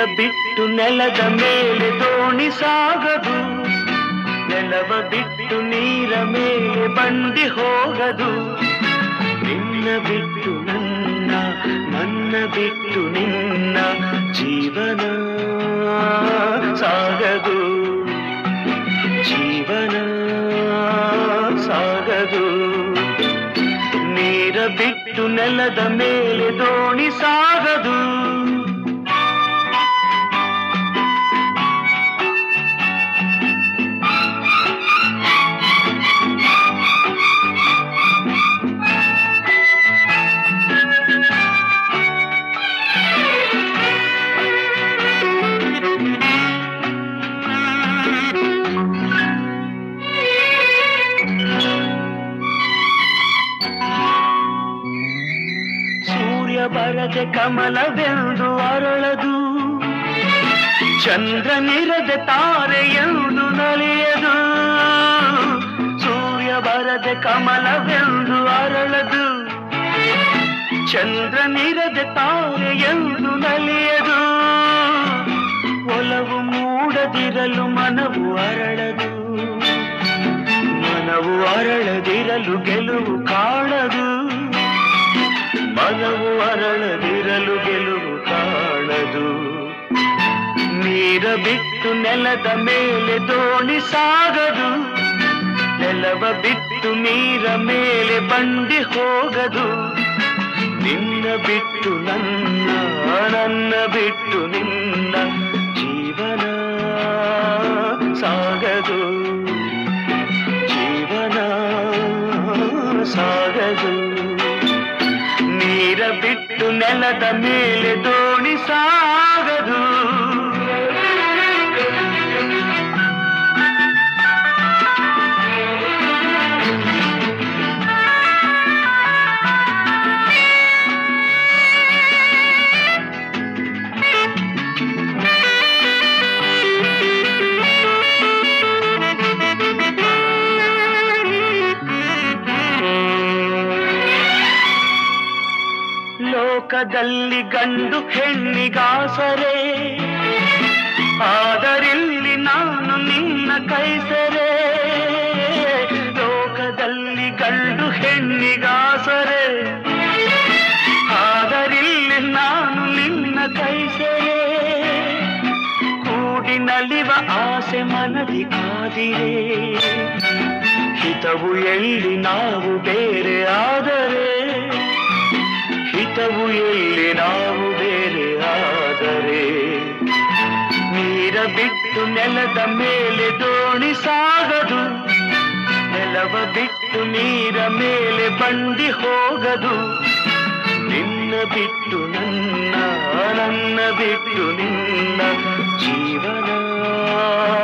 ಬಿಟ್ಟು ನೆಲದ ಮೇಲೆ ದೋಣಿ ಸಾಗದು ನೆಲವ ಬಿಟ್ಟು ನೀರ ಮೇಲೆ ಬಂಡಿ ಹೋಗದು ನಿನ್ನ ಬಿಟ್ಟು ನನ್ನ ನನ್ನ ಬಿಟ್ಟು ನಿನ್ನ ಜೀವನ ಸಾಗದು ಜೀವನ ಸಾಗದು ನೀರ ಬಿಟ್ಟು ನೆಲದ ಮೇಲೆ ದೋಣಿ ಸಾಗದು ಸೂರ್ಯ ಬರದೆ ಕಮಲವೆಂದು ಅರಳದು ಚಂದ್ರನಿರದೆ ತಾರೆ ಎಂದು ನಲಿಯದು ಸೂರ್ಯ ಬರದೆ ಕಮಲವೆಂದು ಅರಳದು ಚಂದ್ರನಿರದೆ ತಾರೆ ಎಂದು ನಲಿಯದು ಒಲವು ಮೂಡದಿರಲು ಮನವು ಅರಳದು ಮನವು ಅರಳದಿರಲು ಗೆಲುವು ಕಾಣದು ಮನವು ಅರಳದಿರಲು ಗೆಲುವು ಕಾಣದು ನೀರ ಬಿಟ್ಟು ನೆಲದ ಮೇಲೆ ದೋಣಿ ಸಾಗದು ನೆಲವ ಬಿಟ್ಟು ನೀರ ಮೇಲೆ ಬಂಡಿ ಹೋಗದು ನಿನ್ನ ಬಿಟ್ಟು ನನ್ನ ನನ್ನ ಬಿಟ್ಟು ನಿನ್ನ ಜೀವನ ಸಾಗದು ಜೀವನ ಸಾಗದು ನೀರ ಬಿಟ್ಟು ನೆಲದ ಮೇಲೆ ದೋಣಿ ಸಾಗದು ಲೋಕದಲ್ಲಿ ಗಂಡು ಹೆಣ್ಣಿಗಾಸರೆ ಆದರಿಲ್ಲಿ ನಾನು ನಿನ್ನ ಕೈಸರೆ ಲೋಕದಲ್ಲಿ ಗಂಡು ಹೆಣ್ಣಿಗಾಸರೆ ಆದರಿಲ್ಲಿ ನಾನು ನಿನ್ನ ಕೈಸರೆ ಕೂಡಿ ನಲಿವ ಆಸೆ ಮನದಿ ಕಾದಿರೆ ಹಿತವು ಎಲ್ಲಿ ನಾವು ಬೇರೆ ಆದರೆ ಹಿತವು ಎಲ್ಲಿ ನಾವು ಬೇರೆ ಆದರೆ ನೀರ ಬಿಟ್ಟು ನೆಲದ ಮೇಲೆ ದೋಣಿ ಸಾಗದು ನೆಲವ ಬಿಟ್ಟು ನೀರ ಮೇಲೆ ಬಂಡಿ ಹೋಗದು ನಿನ್ನ ಬಿಟ್ಟು ನನ್ನ ನನ್ನ ಬಿಟ್ಟು ನಿನ್ನ ಜೀವನ